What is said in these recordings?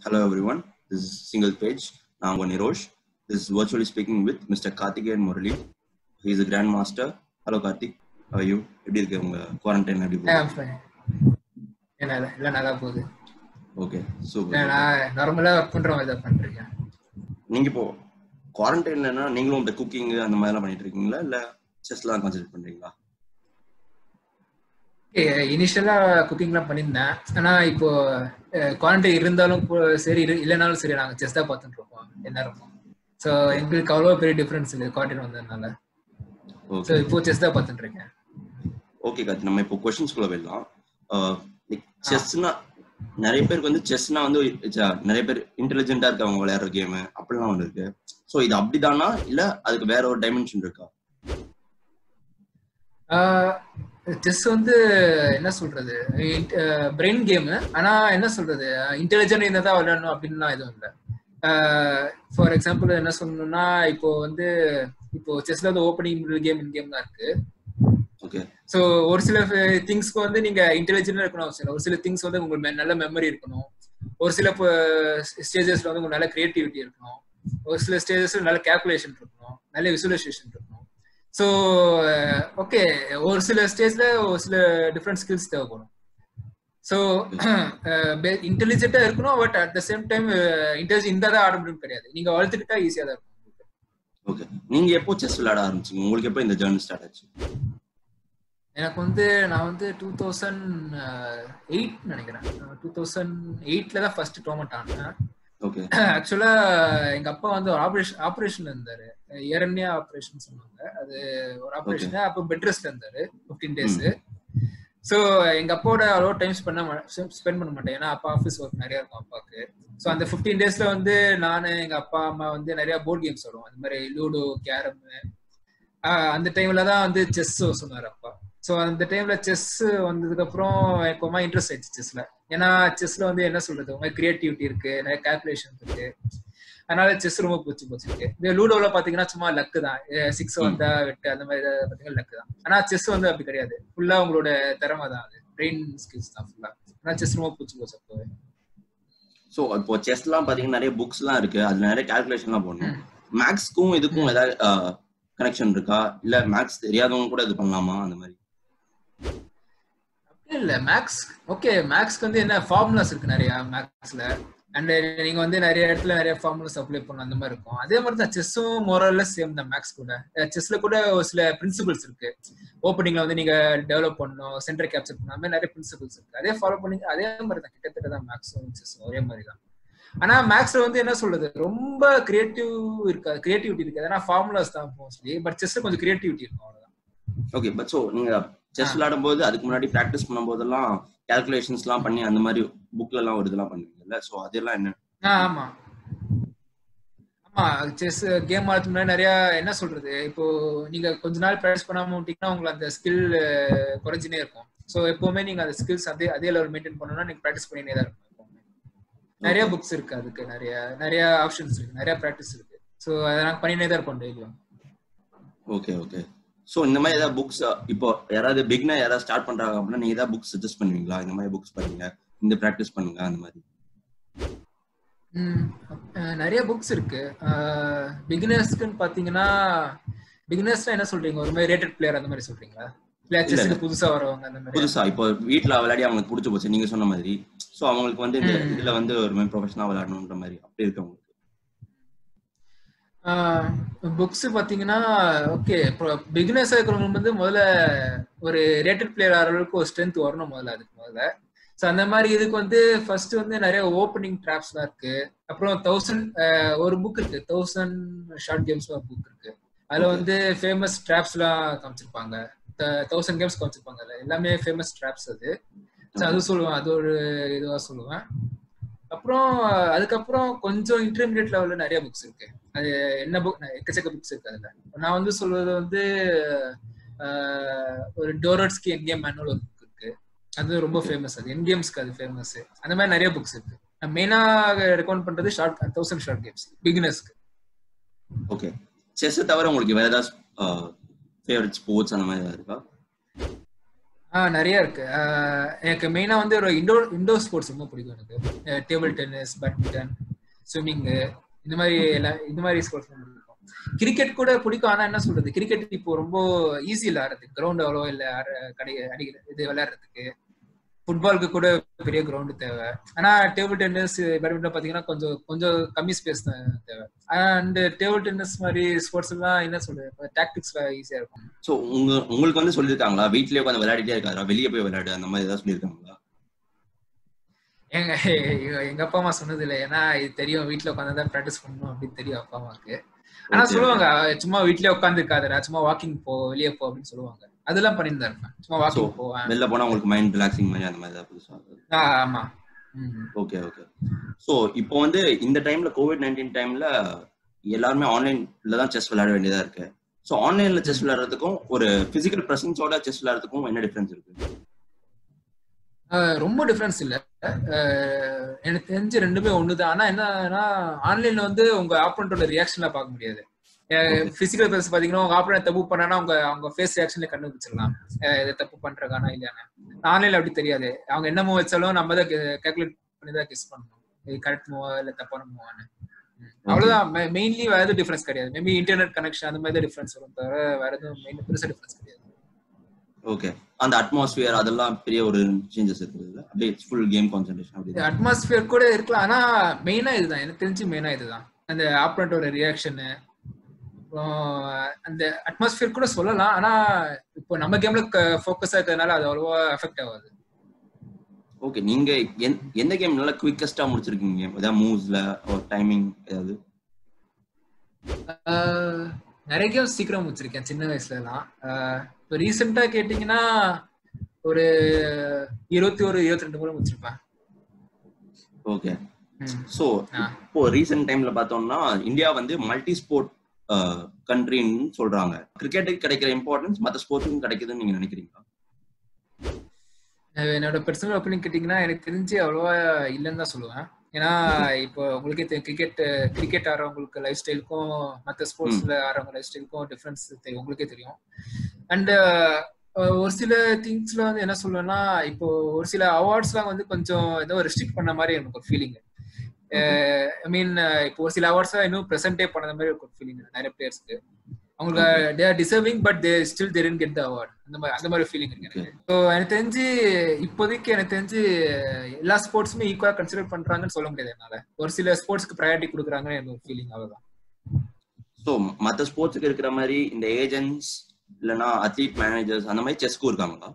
Hello everyone, this is Single Page. நான் உங்க Nirosh. This is virtually speaking with Mr. Karthikeyan Murali. He is a Grandmaster. Hello Karthik, how are you? எப்படி இருக்கு உங்க quarantine எப்படி Yeah, போகுது I'm fine. என்ன இல்லை நல்லா போகுது ஓகே Yeah, சூப்பர் நான் நார்மலா ஒர்க் பண்ற மாதிரி தான் பண்ணிருக்கேன் நீங்க இப்போ குவாரண்டைன்லனா நீங்களும் இந்த குக்கிங் அந்த மாதிரி எல்லாம் பண்ணிட்டு இருக்கீங்களா இல்ல செஸ்லாம் கான்சென்ட்ரேட் பண்றீங்களா இனிஷியலா குக்கிங்லாம் பண்ணியிருந்தேன் ஆனா இப்போ குவாரண்டைன் இருந்தாலும் கூட சரி இரு- இல்லைனாலும் சரி நாங்க செஸ் தான் பார்த்துட்டு இருக்கோம் என்ன இருக்கும் ஸோ எங்களுக்கு அவ்வளோ பெரிய டிஃபரன்ஸ் இல்லை குவாரண்டைன் வந்ததுனால ஸோ ஓகே இப்போ செஸ் தான் பார்த்துட்டு இருக்கேன் ஓகே கார்த்தி நம்ம இப்போ கொஸ்டின்ஸ்குள்ள போயிடலாம் லைக் செஸ்னா நிறைய பேருக்கு வந்து செஸ்னா வந்து it's- நிறைய பேர் இன்டெலிஜென்ட்டா இருக்கவங்க விளையாடுற கேம் அப்படிலாம் ஒன்று இருக்கு ஸோ இது அப்படிதானா இல்ல அதுக்கு வேற ஒரு டைமென்ஷன் இருக்கா செஸ் வந்து என்ன சொல்றது பிரெயின் கேமு ஆனா என்ன சொல்றது இன்டெலிஜென்ட் இருந்தா தான் விளையாடணும் அப்படின்லாம் எதுவும் இல்லை ஃபார் எக்ஸாம்பிள் என்ன சொல்லணும்னா இப்போ வந்து இப்போ செஸ்ல வந்து ஓப்பனிங் கேம் இன் கேம் தான் இருக்கு ஓகே ஸோ ஒரு சில திங்ஸ்க்கு வந்து நீங்க இன்டெலிஜென்டா இருக்கணும் அவசியம் இல்லை. ஒரு சில திங்ஸ் வந்து உங்களுக்கு மெ- நல்ல மெமரி இருக்கணும் ஒரு சில ஸ்டேஜஸ்ல வந்து உங்களுக்கு நல்ல கிரியேட்டிவிட்டி இருக்கணும் ஒரு சில ஸ்டேஜஸ்ல நல்ல கேல்குலேஷன் இருக்கணும் நல்ல விசுவலைசேஷன் இருக்கணும் ஸோ ஓகே ஒரு சில ஸ்டேஜ்ல ஒரு சில டிஃப்ரெண்ட் ஸ்கில்ஸ் தேவைப்படும் ஸோ இன்டெலிஜென்ட்டா இருக்கணும் but at the same time intelligent இருந்தா தான் ஆட முடியும் கிடையாது நீங்க வளர்த்துக்கிட்டா ஈஸியா தான் இருக்கும் உங்களுக்கு. ஓகே நீங்க எப்போ செஸ் விளையாட ஆரம்பிச்சீங்க உங்களுக்கு எப்போ இந்த ஜேர்னி ஸ்டார்ட் ஆச்சு எனக்கு வந்து நான் வந்து டூ தௌசண்ட் எயிட் நினைக்கிறேன் டூ தௌசண்ட் எயிட்ல தான் ஃபர்ஸ்ட் டோர்மெண்ட் ஆனேன் ஓகே ஆக்சுவலா எங்க அப்பா வந்து ஒரு ஆபரேஷன் ஆபரேஷன்ல இருந்தாரு இரண்யா ஆபரேஷன் சொன்னாங்க அது ஒரு ஆபரேஷன் அப்போ பெட் ரெஸ்ட்ல இருந்தாரு ஃபிஃப்டீன் டேஸ் ஸோ எங்க அப்பாவோட அவ்வளோ டைம் ஸ்பெண்ட் ஸ்பெண்ட் பண்ண மாட்டேன் ஏன்னா அப்பா ஆஃபீஸ் ஒர்க் நிறைய இருக்கும் அப்பாவுக்கு ஸோ அந்த ஃபிஃப்டீன் டேஸ்ல வந்து நான் எங்க அப்பா அம்மா வந்து நிறைய போர்ட் கேம்ஸ் விடுவோம் அந்த மாதிரி லூடோ கேரம் அந்த டைம்ல தான் வந்து செஸ் சொன்னார் அப்பா ஸோ அந்த டைம்ல செஸ் வந்ததுக்கு அப்புறம் எனக்கு ரொம்ப இன்ட்ரெஸ்ட் ஆயிடுச்சு செஸ்ல ஏன்னா செஸ்ல வந்து என்ன சொல்றது உங்க கிரியேட்டிவிட்டி இருக்கு நிறைய கால்குலேஷன் இருக்கு அதனால செஸ் ரொம்ப பிடிச்சி போச்சுருக்கு இந்த லூடோல பாத்தீங்கன்னா சும்மா லக்கு தான் சிக்ஸ் வந்தா வெட்டு அந்த மாதிரி ஏதாவது பாத்தீங்கன்னா லக்கு தான் ஆனா செஸ் வந்து அப்படி கிடையாது ஃபுல்லா உங்களோட திறமை தான் அது பிரெயின் ஸ்கில்ஸ் தான் ஃபுல்லா ஆனா செஸ் ரொம்ப பிடிச்சி போச்சு அப்போவே ஸோ இப்போ செஸ்லாம் பாத்தீங்கன்னா நிறைய புக்ஸ்லாம் இருக்கு அதுல நிறைய கால்குலேஷன்லாம் போடணும் மேக்ஸ்க்கும் இதுக்கும் ஏதாவது கனெக்ஷன் இருக்கா இல்ல மேக்ஸ் தெரியாதவங்க கூட இது பண்ணலாமா அந்த மாதிரி அப்படி இல்ல மேக்ஸ் ஓகே மேக்ஸ்க்கு வந்து என்ன ஃபார்முலாஸ் இருக்கு நிறைய மேக்ஸ்ல அண்ட் நீங்க வந்து நிறைய இடத்துல நிறைய ஃபார்முலாஸ் அப்ளை பண்ணணும் அந்த மாதிரி இருக்கும் அதே மாதிரி தான் செஸ்ஸும் மோரல்ல சேம் தான் மேக்ஸ் கூட செஸ்ல கூட ஒரு சில பிரின்சிபல்ஸ் இருக்கு ஓப்பனிங்ல வந்து நீங்க டெவலப் பண்ணணும் சென்டர் கேப்சர் பண்ணணும் அந்த மாதிரி நிறைய பிரின்சிபல்ஸ் இருக்கு அதே ஃபாலோ பண்ணி அதே மாதிரி தான் கிட்டத்தட்ட தான் மேக்ஸும் செஸ்ஸும் ஒரே மாதிரி தான் ஆனா மேக்ஸ்ல வந்து என்ன சொல்றது ரொம்ப கிரியேட்டிவ் இருக்காது கிரியேட்டிவிட்டி இருக்காது ஏன்னா ஃபார்முலாஸ் தான் மோஸ்ட்லி பட் செஸ்ல கொஞ்சம் கிரியேட்டிவிட்டி இருக்கும் அவ்வளவுதான் ஓகே பட் ஸோ நீங்க செஸ் விளையாடும் போது அதுக்கு முன்னாடி ப்ராக்டிஸ் பண்ணும் போதெல்லாம் கால்குலேஷன்ஸ்லாம் பண்ணி அந்த மாதிரி புக்ல எல்லாம் ஒரு இதெல்லாம் பண்ணுவீங்கல்ல ஸோ அதெல்லாம் என்ன ஆ, ஆமா ஆமா செஸ் கேம் ஆடுறதுக்கு முன்னாடி நிறைய என்ன சொல்றது இப்போ நீங்க கொஞ்ச நாள் ப்ராக்டிஸ் பண்ணாம விட்டீங்கன்னா உங்களுக்கு அந்த ஸ்கில் குறைஞ்சினே இருக்கும் ஸோ எப்பவுமே நீங்க அந்த ஸ்கில்ஸ் அதே அதே லெவல் மெயின்டைன் பண்ணணும்னா நீங்க ப்ராக்டிஸ் பண்ணினே தான் இருக்கும் எப்பவுமே நிறைய புக்ஸ் இருக்கு அதுக்கு நிறைய நிறைய ஆப்ஷன்ஸ் இருக்கு நிறைய ப்ராக்டிஸ் இருக்கு ஸோ அதை நாங்கள் பண்ணினே தான் இருப்போம் டெய்லியும் ஓகே ஓகே ஸோ இந்த மாதிரி ஏதாவது புக்ஸ் இப்போ யாராவது பிக்னா யாராவது ஸ்டார்ட் பண்றாங்க அப்படின்னா நீங்க ஏதாவது புக்ஸ் சஜஸ்ட் பண்ணுவீங்களா இந்த மாதிரி புக்ஸ் பண்ணுங்க இந்த ப்ராக்டிஸ் பண்ணுங்க அந்த மாதிரி ம், அஹ் நிறைய புக்ஸ் இருக்கு பிகினர்ஸ்க்குன்னு பாத்தீங்கன்னா பிகினர்ஸ்னா என்ன சொல்றீங்க ஒரு மாதிரி ரேட்டட் பிளேயர் அந்த மாதிரி சொல்றீங்களா இல்ல செஸ்க்கு புதுசா வரவங்க அந்த மாதிரி புதுசா இப்போ வீட்ல விளையாடி அவங்களுக்கு பிடிச்சி போச்சு நீங்க சொன்ன மாதிரி ஸோ அவங்களுக்கு வந்து இந்த இதுல வந்து ஒரு மாதிரி ப்ரொஃபஷனலா விளையாடணுன்ற மாதிரி அப்படி இருக்கு அவங்களுக்கு புக்ஸ் பாத்தீங்கன்னா ஓகே பிகினர்ஸ் இருக்கிறவங்க வந்து முதல்ல ஒரு ரேட்டட் பிளேயர் ஆகிற அளவுக்கு ஒரு ஸ்ட்ரென்த் வரணும் முதல்ல அதுக்கு முதல்ல ஸோ அந்த மாதிரி இதுக்கு வந்து ஃபர்ஸ்ட் வந்து நிறைய ஓப்பனிங் ட்ராப்ஸ்லாம் இருக்கு அப்புறம் தௌசண்ட் ஒரு புக் இருக்கு தௌசண்ட் ஷார்ட் கேம்ஸ் ஒரு புக் இருக்கு அதுல வந்து ஃபேமஸ் ட்ராப்ஸ்லாம் காமிச்சிருப்பாங்க தௌசண்ட் கேம்ஸ் காமிச்சிருப்பாங்க அதுல எல்லாமே ஃபேமஸ் ட்ராப்ஸ் அது ஸோ அது சொல்லுவேன் அது ஒரு இதுவா சொல்லுவேன் அப்புறம் அதுக்கப்புறம் கொஞ்சம் இன்டர்மீடியட் லெவல்ல நிறைய புக்ஸ் இருக்கு அது என்ன புக் எக்கச்சக்க புக்ஸ் இருக்கு அதுல நான் வந்து சொல்றது வந்து ஆஹ், ஒரு டோரட்ஸ்கி என் கேம் மேனுவல் ஒரு புக் இருக்கு அது ரொம்ப ஃபேமஸ் அது என் கேம்ஸ்க்கு அது ஃபேமஸ் அந்த மாதிரி நிறைய புக்ஸ் இருக்கு நான் மெயினாக ரெக்கமெண்ட் பண்றது ஷார்ட் தௌசண்ட் ஷார்ட் கேம்ஸ் பிகினர்ஸ்க்கு ஓகே செஸ் தவிர உங்களுக்கு வேற ஏதாவது ஃபேவரட் ஸ்போர்ட்ஸ் அந்த மாதிரி ஏதாவது இருக்கா ஆ நிறைய இருக்கு ஆஹ் எனக்கு மெயினா வந்து ஒரு இண்டோர் இண்டோர் ஸ்போர்ட்ஸ் ரொம்ப பிடிக்கும் எனக்கு டேபிள் டென்னிஸ் பேட்மிண்டன் ஸ்விம்மிங்கு இந்த மாதிரி எல்லாம் இந்த மாதிரி ஸ்போர்ட்ஸ் பிடிக்கும் கிரிக்கெட் கூட பிடிக்கும் ஆனா என்ன சொல்றது கிரிக்கெட் இப்போ ரொம்ப ஈஸி இல்ல ஆடுறதுக்கு கிரவுண்ட் அவ்வளோ இல்ல ஆட- கடை அடிக்கிற இது விளையாடுறதுக்கு ஃபுட்பாலுக்கு கூட பெரிய கிரவுண்டு தேவை ஆனா டேபிள் டென்னிஸ் பேட்மிண்டன் பாத்தீங்கன்னா கொஞ்சம் கொஞ்சம் கம்மி ஸ்பேஸ் தான் தேவை அண்ட் டேபிள் டென்னிஸ் மாதிரி ஸ்போர்ட்ஸ் எல்லாம் என்ன சொல்றது டாக்டிக்ஸ்ல ஈஸியா இருக்கும் சோ உங்க உங்களுக்கு வந்து சொல்லியிருக்காங்களா வீட்லயே உட்காந்து விளையாடிட்டே இருக்காரா வெளியே போய் விளையாடு அந்த மாதிரி ஏதாவது சொல்லியிருக்காங்களா எங்க எங்க- எங்க அப்பா அம்மா சொன்னது இல்லை ஏன்னா இது தெரியும் வீட்ல உட்காந்து தான் ப்ராக்டிஸ் பண்ணணும் அப்படின்னு தெரியும் அப்பா அம்மாவுக்கு ஆனா Okay, சொல்லுவாங்க சும்மா வீட்லயே உட்காந்து இருக்காதடா சும்மா வாக்கிங் போ வெளியே போ அப்படின்னு சொல்லுவாங்க அதெல்லாம் பண்ணிட்டு தான் இருப்பேன் சும்மா வாக்கிங் போவேன் வெளில போனா உங்களுக்கு மைண்ட் ரிலாக்ஸிங் மாதிரி அந்த மாதிரி ஏதாவது புதுசா ஆ, ஆமா ம். ஓகே ஓகே ஸோ இப்போ வந்து இந்த டைம்ல கோவிட் நைன்டீன் டைம்ல எல்லாருமே ஆன்லைன்ல தான் செஸ் விளையாட வேண்டியதா இருக்கு ஸோ ஆன்லைன்ல செஸ் விளையாடுறதுக்கும் ஒரு பிசிக்கல் பிரசன்ஸோட செஸ் விளையாடுறதுக்கும் என்ன டிஃபரன்ஸ் இருக்கு ஆஹ் ரொம்ப டிஃபரன்ஸ் இல்ல ஆஹ் எனக்கு தெரிஞ்சு ரெண்டுமே ஒண்ணுதான் ஆனா என்னன்னா ஆன்லைன்ல வந்து உங்க ஆப்பனண்டோட ரியாக்ஷன்ல பார்க்க முடியாது பிசிக்கல் பேஸ் பாத்தீங்கன்னா உங்க ஆப்பனண்ட் தப்பு பண்ணானா அவங்க அவங்க ஃபேஸ் ரியாக்ஷன்ல கண்டுபிடிச்சிடலாம் ஆஹ் இதை தப்பு பண்றானா இல்லையானு ஆன்லைன்ல அப்படி தெரியாது அவங்க என்ன மூவ் வச்சாலும் நம்ம தான் கால்குலேட் பண்ணி தான் கெஸ் பண்ணணும் இது கரெக்ட் மூவா இல்ல தப்பான மூவான்னு அவ்வளவுதான் மெயின்லி வேற எதுவும் டிஃபரன்ஸ் கிடையாது மேபி இன்டர்நெட் கனெக்ஷன் அந்த மாதிரி தான் டிஃபரன்ஸ் வரும் தவிர வேற எதுவும் மெயின் பெருசா டிஃபரன்ஸ் கிடையாது ஓகே அந்த அட்மாஸ்பியர் அதெல்லாம் பெரிய ஒரு சேஞ்சஸ் இருக்குது அப்படியே ஃபுல் கேம் கான்சென்ட்ரேஷன் அப்படி அட்மாஸ்பியர் கூட இருக்கலாம் ஆனா மெயினா இதுதான் எனக்கு தெரிஞ்சு மெயினா இதுதான் அந்த ஆப்ரண்டோட ரியாக்ஷனு அந்த அட்மாஸ்பியர் கூட சொல்லலாம் ஆனா இப்போ நம்ம கேம்ல ஃபோக்கஸா இருக்கிறதுனால அது அவ்வளவா எஃபெக்ட் ஆகாது ஓகே நீங்க எந்- எந்த கேம் நல்லா குவிக்கஸ்டா முடிச்சிருக்கீங்க ஏதாவது மூவ்ஸ்ல ஒரு டைமிங் ஏதாவது ஆஹ் நிறைய கேம் சீக்கிரம் முடிச்சிருக்கேன் சின்ன வயசுல எல்லாம் ஆஹ் இப்போ ரீசெண்டா கேட்டீங்கன்னா ஒரு இருபத்தி ஒரு இருபத்தி ரெண்டு முறை முடிச்சிருப்பேன் ஓகே ம். ஸோ ஆ. இப்போ ரீசெண்ட் டைம்ல பார்த்தோம்னா இந்தியா வந்து மல்டி ஸ்போர்ட் கண்ட்ரின்னு சொல்றாங்க கிரிக்கெட்டுக்கு கிடைக்கிற இம்பார்ட்டன்ஸ் மற்ற ஸ்போர்ட்ஸுக்கும் கிடைக்குதுன்னு நீங்க நினைக்கிறீங்களா அஹ் என்னோட பர்சனல் ஒப்பீனியன் கேட்டிங்கன்னா எனக்கு தெரிஞ்சு அவ்வளோவா இல்லைன்னு தான் சொல்லுவேன் ஏன்னா இப்போ உங்களுக்கே தெரியும் கிரிக்கெட் கிரிக்கெட் ஆடுறவங்களுக்கு லைஃப் ஸ்டைலுக்கும் மற்ற ஸ்போர்ட்ஸ்ல ஆடுறவங்க லைஃப் ஸ்டைலுக்கும் டிஃப்ரென்ஸ் தெரியும் உங்களுக்கே தெரியும் அண்ட் ஒரு சில திங்ஸ்ல வந்து என்ன சொல்லுவேன்னா இப்போ ஒரு சில அவார்ட்ஸ்லாம் வந்து கொஞ்சம் ஏதோ ரெஸ்ட்ரிக்ட் பண்ண மாதிரி எனக்கு ஒரு ஃபீலிங் ஐ மீன் இப்போ ஒரு சில அவார்ட்ஸ் இன்னும் ப்ரெசென்டே பண்ணத மாதிரி ஒரு ஃபீலிங் நிறைய பிளேயர்ஸ்க்கு அவங்களுக்கு they are deserving but they still they get the award அந்த மாதிரி அந்த மாதிரி ஃபீலிங் இருக்கு எனக்கு ஸோ எனக்கு தெரிஞ்சு இப்போதைக்கு எனக்கு தெரிஞ்சு எல்லா ஸ்போர்ட்ஸுமே ஈக்குவலா கன்சிடர் பண்றாங்கன்னு சொல்ல முடியாது என்னால ஒரு சில ஸ்போர்ட்ஸ்க்கு ப்ரையாரிட்டி கொடுக்குறாங்கன்னு எனக்கு ஒரு ஃபீலிங் அவ்வளவுதான் ஸோ மற்ற ஸ்போர்ட்ஸுக்கு இருக்கிற மாதிரி இந்த ஏஜென்ட்ஸ் இல்லைன்னா அத்லீட் மேனேஜர்ஸ் அந்த மாதிரி செஸ்க்கும் இருக்காங்களா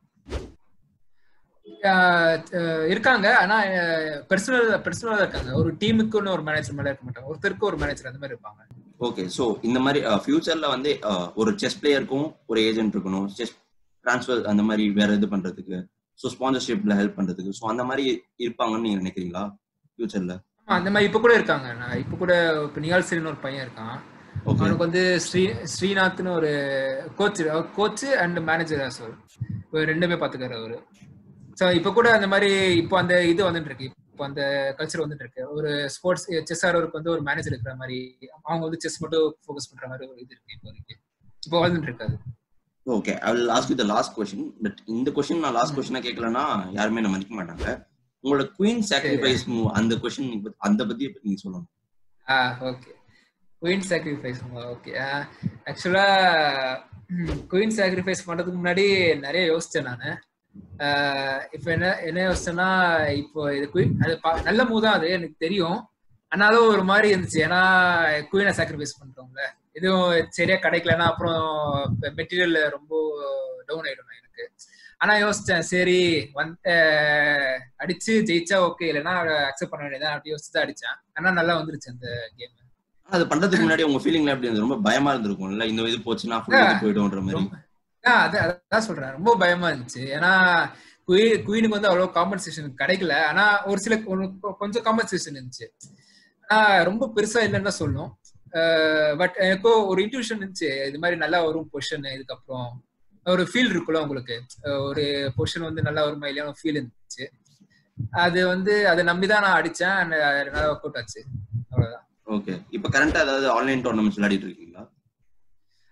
ஆஹ் அஹ் இருக்காங்க ஆனா பெர்சனல் பெர்சனலா இருக்காங்க ஒரு டீமுக்குன்னு ஒரு மேனேஜர் மேல இருக்க மாட்டாங்க ஒருத்தருக்கு ஒரு மேனேஜர் அந்த மாதிரி இருப்பாங்க ஓகே ஸோ இந்த மாதிரி ஃபியூச்சர்ல வந்து அஹ், ஒரு செஸ் பிளேயருக்கும் ஒரு ஏஜென்ட் இருக்கணும் செஸ் ட்ரான்ஸ்ஃபர் அந்த மாதிரி வேற இது பண்றதுக்கு ஸோ ஸ்பான்சர்ஷிப்ல ஹெல்ப் பண்றதுக்கு ஸோ அந்த மாதிரி இருப்பாங்கன்னு நீங்க நினைக்கிறீங்களா ஃபியூச்சர்ல ஆமா, அந்த மாதிரி இப்ப கூட இருக்காங்க நான் இப்ப கூட இப்ப நியால் சிறின்னு ஒரு பையன் இருக்கான் ஓகே அவனுக்கு வந்து ஸ்ரீ ஸ்ரீநாத்னு ஒரு coach coach and manager sir இப்போ ரெண்டுமே பாத்துக்காரு அவரு ஸோ இப்போ கூட அந்த மாதிரி இப்போ அந்த இது வந்துட்டு இருக்கு இப்போ அந்த கல்ச்சர் வந்துட்டு இருக்கு ஒரு ஸ்போர்ட்ஸ் செஸ் ஆடுறவருக்கு வந்து ஒரு மேனேஜர் இருக்கிற மாதிரி அவங்க வந்து செஸ் மட்டும் ஃபோக்கஸ் பண்ற மாதிரி ஒரு இது இருக்கு இப்போதைக்கு இப்போ வந்துட்டு இருக்காது okay I will ask you the last question but இந்த கொஸ்டின் நான் லாஸ்ட் கொஸ்டினா கேட்கலன்னா யாருமே என்ன மதிக்க மாட்டாங்க உங்களோட குயின் சாக்ரிஃபைஸ் மூவ் அந்த கொஸ்டின் அந்த பத்தி நீங்க சொல்லணும் ஆ ஓகே குயின் சாக்ரிஃபைஸ் ஓகே ஆக்சுவலா குயின் சாக்ரிஃபைஸ் பண்றதுக்கு முன்னாடி நிறைய யோசிச்சேன் நான் இப்போ என்ன என்ன யோசிச்சேன்னா இப்போ இது குயின் அது பா- நல்ல மூவ் தான் அது எனக்கு தெரியும் ஆனாலும் ஒரு மாதிரி இருந்துச்சு ஏன்னா குயினை சாக்ரிஃபைஸ் பண்றோம்ல எதுவும் சரியா கிடைக்கலன்னா அப்புறம் மெட்டீரியல் ரொம்ப டவுன் ஆயிடும் எனக்கு ஆனா யோசிச்சேன் சரி வந்து அடிச்சு ஜெயிச்சா ஓகே இல்லைன்னா அக்செப்ட் பண்ண வேண்டியதான் அப்படி யோசிச்சு தான் அடிச்சேன் ஆனா நல்லா வந்துருச்சு அந்த கேம் ஆனா அது பண்றதுக்கு முன்னாடி உங்க ஃபீலிங்ல எப்படி இருந்தது ரொம்ப பயமா இருந்திருக்கும்ல இந்த இது போச்சுன்னா full இது போயிடும்ன்ற மாதிரி ரொம்ப ஆஹ் அது அதான் சொல்றேன் ரொம்ப பயமா இருந்துச்சு ஏன்னா குயின் குயினுக்கு வந்து அவ்வளவு காம்பன்சேஷன் கிடைக்கல ஆனா ஒரு சில ஒரு கொ- கொஞ்சம் காம்பன்சேஷன் இருந்துச்சு ஆனா ரொம்ப பெருசா இல்லைன்னு தான் சொல்லணும் பட் எனக்கோ ஒரு இன்ட்யூஷன் இருந்துச்சு இது மாதிரி நல்லா வரும் பொசிஷன் இதுக்கப்புறம் ஒரு ஃபீல் இருக்குல்ல உங்களுக்கு அஹ் ஒரு பொசிஷன் வந்து நல்லா வருமா இல்லையா ஃபீல் இருந்துச்சு அது வந்து அதை நம்பிதான் நான் அடிச்சேன் and அது நல்லா ஒர்க் அவுட் ஆச்சு அவ்வளவுதான் ஓகே இப்போ கரண்டா ஏதாவது ஆன்லைன் டோர்னமெண்ட்ஸ் விளையாடிட்டு இருக்கீங்களா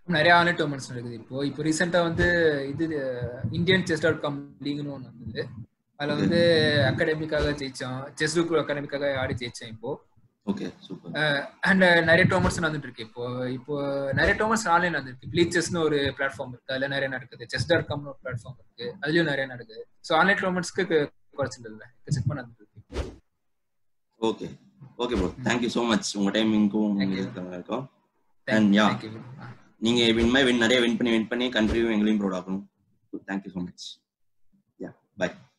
நிறைய ஆன்லைன் டோர்னமெண்ட்ஸ் நடக்குது இப்போ இப்போ ரீசெண்டா வந்து இது இந்தியன் செஸ் டாட் காம் லீக்னு ஒன்று வந்தது அதுல வந்து அகாடமிக்காக ஜெயிச்சோம் செஸ் குரூப் அகாடமிக்காக ஆடி ஜெயிச்சேன் இப்போ ஓகே சூப்பர் அண்ட் நிறைய டோர்னமெண்ட்ஸ் நடந்துட்டு இருக்கு இப்போ இப்போ நிறைய டோர்னமெண்ட்ஸ் ஆன்லைன் நடந்துருக்கு ப்ளீச் செஸ்னு ஒரு பிளாட்ஃபார்ம் இருக்கு அதுல நிறைய நடக்குது செஸ் டாட் காம்னு ஒரு பிளாட்ஃபார்ம் இருக்கு அதுலயும் நிறைய நடக்குது ஸோ ஆன்லைன் டோர்னமெண்ட்ஸ்க்கு குறைச்சது இல்லை செக் நடந்துட்டு இருக்கு okay okay bro thank you so much உங்க டைமிங்க்கும் Thank you. இருக்கும் And yeah. Thank you. நீங்க வின் மாதிரி வின் நிறைய வின் பண்ணி வின் பண்ணி கண்ட்ரியும் எங்களையும் ப்ரௌட் ஆகணும் thank you so much yeah by